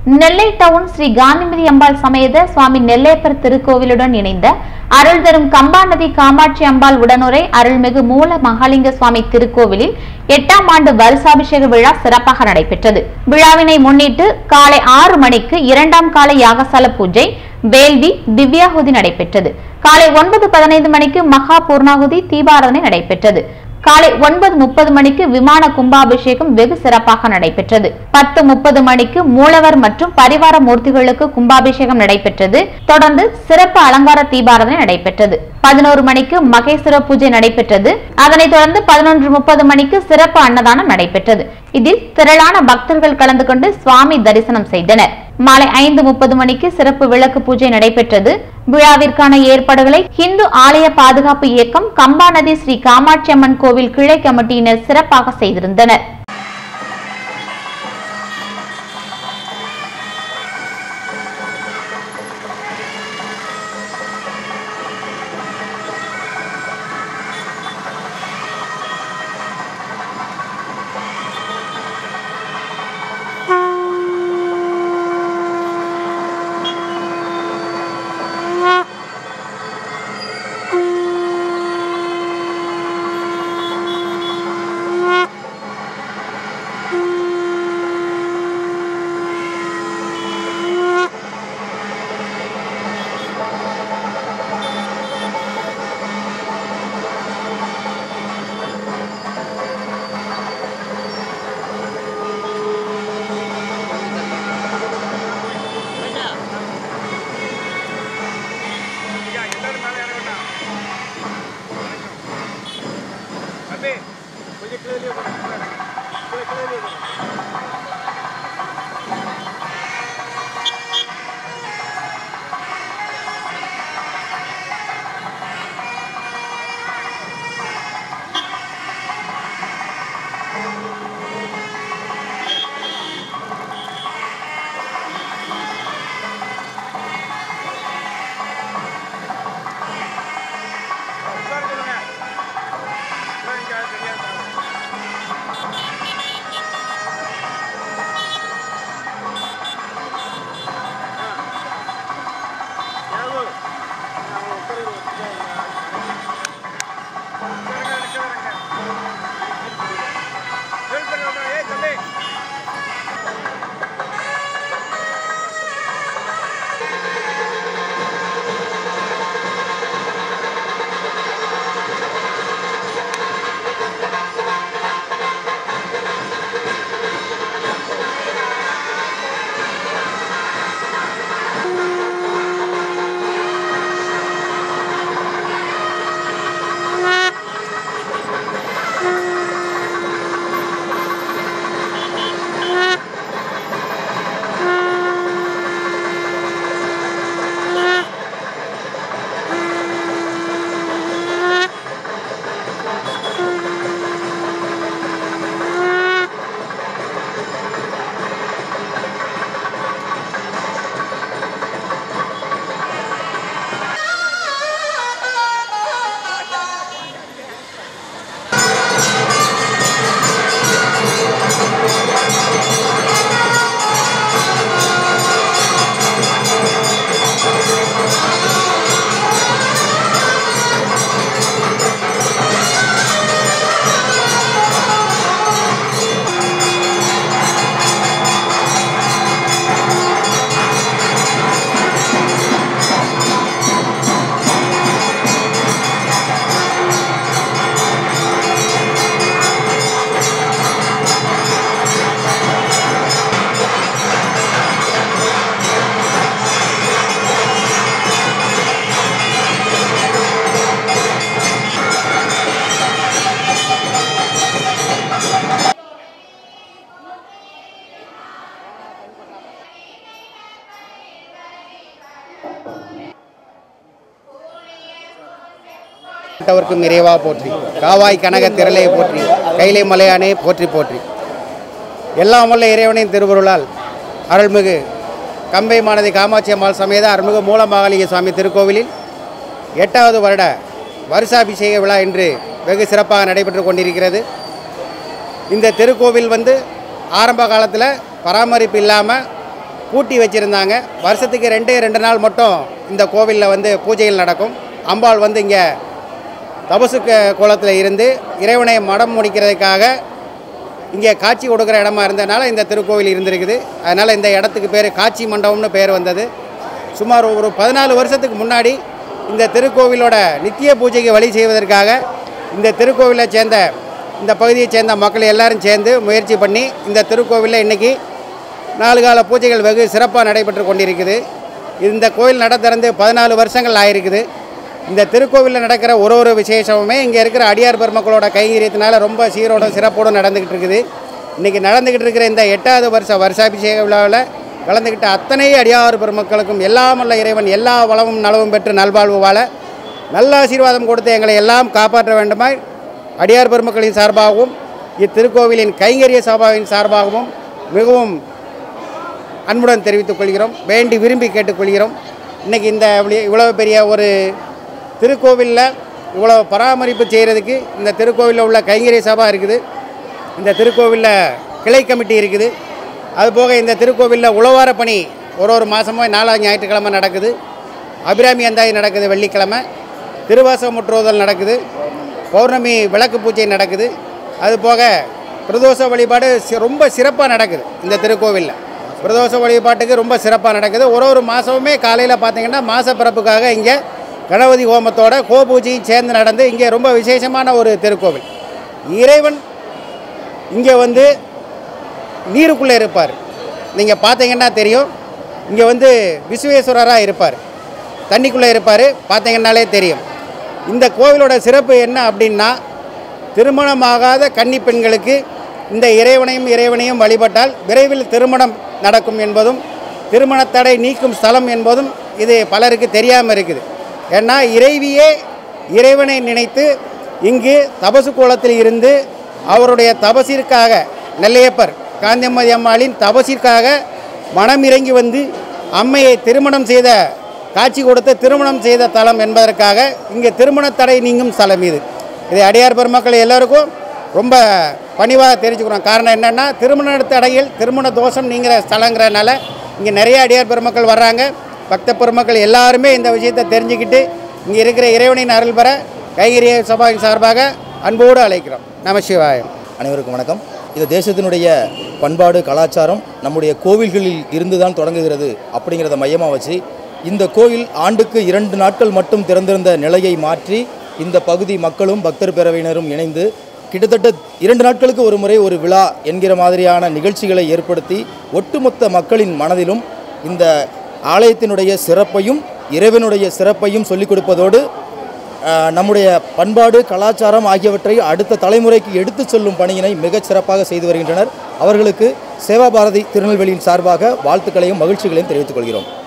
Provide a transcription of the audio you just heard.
நெல்லை town Sri Kanthimathi Ambal சமேத சுவாமி நெல்லையப்பர் திருக்கோவிலுடன் இணைந்த அருள் தரும் கம்பாநதி காமாட்சி அம்பாள் உடனுரை அருள்மிகு மூல மகாலிங்க சுவாமி திருக்கோவிலில் எட்டாம் ஆண்டு வருஷாபிஷேக விழா சிறப்பாக நடைபெற்றது விழாவினை முன்னிட்டு காலை ஆறு மணிக்கு இரண்டாம் கால யாகசால பூஜை வேள்வி திவ்யாகுதி நடைபெற்றது காலை ஒன்பது பதினைந்து மணிக்கு மகா பூர்ணாகுதி தீபாராதனை நடைபெற்றது காலை ஒன்பது முப்பது மணிக்கு விமான கும்பாபிஷேகம் வெகு சிறப்பாக நடைபெற்றது பத்து முப்பது மணிக்கு மூலவர் மற்றும் பரிவார மூர்த்திகளுக்கு கும்பாபிஷேகம் நடைபெற்றது தொடர்ந்து சிறப்பு அலங்கார தீபாராதனை நடைபெற்றது பதினோரு மணிக்கு மகேஸ்வர பூஜை நடைபெற்றது அதனைத் தொடர்ந்து பதினொன்று முப்பது மணிக்கு சிறப்பு அன்னதானம் நடைபெற்றது இதில் திரளான பக்தர்கள் கலந்து கொண்டு சுவாமி தரிசனம் செய்தனர் மாலை ஐந்து முப்பது மணிக்கு சிறப்பு விளக்கு பூஜை நடைபெற்றது விழாவிற்கான ஏற்பாடுகளை இந்து ஆலய பாதுகாப்பு இயக்கம் கம்பாநதி ஸ்ரீ காமாட்சி அம்மன் கோவில் கிளை கமிட்டியினர் சிறப்பாக செய்திருந்தனர் ஐயா, எல்லாரும் மேலே இறங்கட்டா. தம்பி, கொஞ்சம் கீழே போங்க. கீழே, கீழே போங்க. உட்கார சொல்லுங்க. உட்கார இங்க சரியா இருக்காது. யாரு? நான் உட்காரு, உட்காரு. உட்காருங்க, உட்காருங்க. வெயிட் பண்ணுங்க. ஏய், தம்பி. ஆண்டவர்க்கும் இறைவா போற்றி காவாய் கனக திரளையை போற்றி கைலை மலையானே போற்றி போற்றி எல்லாம் வல்ல இறைவனின் திருவருளால் அருள்மிகு கம்பை மாநதி காமாட்சி அம்மாள் சமேத அருள்மிகு மூலமாகாளிக சுவாமி திருக்கோவிலில் எட்டாவது வருட வருஷாபிஷேக விழா இன்று வெகு சிறப்பாக நடைபெற்று கொண்டிருக்கிறது இந்த திருக்கோவில் வந்து ஆரம்ப காலத்தில் பராமரிப்பு இல்லாமல் பூட்டி வச்சுருந்தாங்க வருஷத்துக்கு ரெண்டே ரெண்டு நாள் மட்டும் இந்த கோவிலில் வந்து பூஜைகள் நடக்கும் அம்பாள் வந்து இங்கே தபசு க- கோலத்தில் இருந்து இறைவனை மடம் முடிக்கிறதுக்காக இங்கே காட்சி கொடுக்குற இடமா இருந்ததுனால இந்த திருக்கோவில் இருந்திருக்குது அதனால் இந்த இடத்துக்கு பேர் காட்சி மண்டபம்னு பேர் வந்தது சுமார் ஒரு பதினாலு வருஷத்துக்கு முன்னாடி இந்த திருக்கோவிலோட நித்திய பூஜைக்கு வழி செய்வதற்காக இந்த திருக்கோவிலை சேர்ந்த இந்த பகுதியைச் சேர்ந்த மக்கள் எல்லாரும் சேர்ந்து முயற்சி பண்ணி இந்த திருக்கோவிலில் இன்றைக்கி நாலு கால பூஜைகள் வெகு சிறப்பாக நடைபெற்று கொண்டிருக்குது இந்த கோவில் நட திறந்து பதினாலு வருஷங்கள் ஆயிருக்குது இந்த திருக்கோவிலில் நடக்கிற ஒரு ஒரு விசேஷமுமே இங்கே இருக்கிற அடியார் பெருமக்களோட கைங்கரியத்தினால ரொம்ப சீரோட சிறப்போடு நடந்துக்கிட்டு இருக்குது இன்றைக்கி நடந்துக்கிட்டு இருக்கிற இந்த எட்டாவது வருஷ வருஷாபிஷேக விழாவில் கலந்துக்கிட்ட அத்தனை அடியார் பெருமக்களுக்கும் எல்லாமல்ல இறைவன் எல்லா வளமும் நலவும் பெற்று நல்வாழ்வு வாழ நல்ல ஆசீர்வாதம் கொடுத்து எங்களை எல்லாம் காப்பாற்ற வேண்டுமாய் அடியார் பெருமக்களின் சார்பாகவும் இத்திருக்கோவிலின் கைங்கரிய சபாவின் சார்பாகவும் மிகவும் அன்புடன் தெரிவித்துக் கொள்கிறோம் வேண்டி விரும்பி கேட்டுக்கொள்கிறோம் இன்றைக்கி இந்த இவ்வளி- இவ்வளவு பெரிய ஒரு திருக்கோவிலில் இவ்வளோ பராமரிப்பு செய்கிறதுக்கு இந்த திருக்கோவிலில் உள்ள கைங்கரிய சபா இருக்குது இந்த திருக்கோவிலில் கிளை கமிட்டி இருக்குது அதுபோக இந்த திருக்கோவிலில் உழவார பணி ஒரு ஒரு மாதமும் நாலாவது ஞாயிற்றுக்கிழமை நடக்குது அபிராமி அந்தாதி நடக்குது வெள்ளிக்கிழமை திருவாசக முற்றுவதல் நடக்குது பௌர்ணமி விளக்கு பூஜை நடக்குது அது போக பிரதோஷ வழிபாடு சி- ரொம்ப சிறப்பாக நடக்குது இந்த திருக்கோவிலில் பிரதோஷ வழிபாட்டுக்கு ரொம்ப சிறப்பாக நடக்குது ஒரு ஒரு மாதமுமே காலையில் பார்த்தீங்கன்னா மாச பிறப்புக்காக இங்கே கணபதி ஹோமத்தோட கோபூஜையும் சேர்ந்து நடந்து இங்கே ரொம்ப விசேஷமான ஒரு திருக்கோவில் இறைவன் இங்கே வந்து நீருக்குள்ளே இருப்பார் நீங்கள் பார்த்தீங்கன்னா தெரியும் இங்கே வந்து விஸ்வேஸ்வரராக இருப்பார் தண்ணிக்குள்ளே இருப்பார் பார்த்தீங்கன்னாலே தெரியும் இந்த கோவிலோட சிறப்பு என்ன அப்படின்னா திருமணமாகாத கன்னி பெண்களுக்கு இந்த இறைவனையும் இறைவனையும் வழிபட்டால் விரைவில் திருமணம் நடக்கும் என்பதும் திருமணத்தடை நீக்கும் ஸ்தலம் என்பதும் இது பலருக்கு தெரியாமல் இருக்குது ஏன்னா இறைவியே இறைவனை நினைத்து இங்கு தபசு கோலத்தில் இருந்து அவருடைய தபசிற்காக நெல்லையப்பர் காந்தியம்மதி அம்மாளின் தபசிற்காக மனம் இறங்கி வந்து அம்மையை திருமணம் செய்த காட்சி கொடுத்த திருமணம் செய்த தலம் என்பதற்காக இங்கே திருமண தடை நீங்கும் ஸ்தலம் இது இது அடியார் பெருமக்கள் எல்லாருக்கும் ரொம்ப பணிவாக தெரிஞ்சுக்கிறோம் காரணம் என்னென்னா திருமண தடையில் திருமண தோஷம் நீங்கிற ஸ்தலங்கிறனால இங்கே நிறைய அடியார் பெருமக்கள் வர்றாங்க பக்த பெருமக்கள் எல்லாருமே இந்த விஷயத்தை தெரிஞ்சுக்கிட்டு இங்கே இருக்கிற இறைவனின் அருள் பெற கைகரிய சபாவின் சார்பாக அன்போடு அழைக்கிறோம் நம சிவாயம் அனைவருக்கும் வணக்கம் இது தேசத்தினுடைய பண்பாடு கலாச்சாரம் நம்முடைய கோவில்களில் இருந்து தான் தொடங்குகிறது அப்படிங்கிறத மையமாக வச்சு இந்த கோவில் ஆண்டுக்கு இரண்டு நாட்கள் மட்டும் திறந்திருந்த நிலையை மாற்றி இந்த பகுதி மக்களும் பக்தர் பேரவையினரும் இணைந்து கிட்டத்தட்ட இரண்டு நாட்களுக்கு ஒரு முறை ஒரு விழா என்கிற மாதிரியான நிகழ்ச்சிகளை ஏற்படுத்தி ஒட்டுமொத்த மக்களின் மனதிலும் இந்த ஆலயத்தினுடைய சிறப்பையும் இறைவனுடைய சிறப்பையும் சொல்லிக் கொடுப்பதோடு ஆஹ் நம்முடைய பண்பாடு கலாச்சாரம் ஆகியவற்றை அடுத்த தலைமுறைக்கு எடுத்துச் சொல்லும் பணியினை மிகச் சிறப்பாக செய்து வருகின்றனர் அவர்களுக்கு சேவா பாரதி திருநெல்வேலியின் சார்பாக வாழ்த்துக்களையும் மகிழ்ச்சிகளையும் தெரிவித்துக் கொள்கிறோம்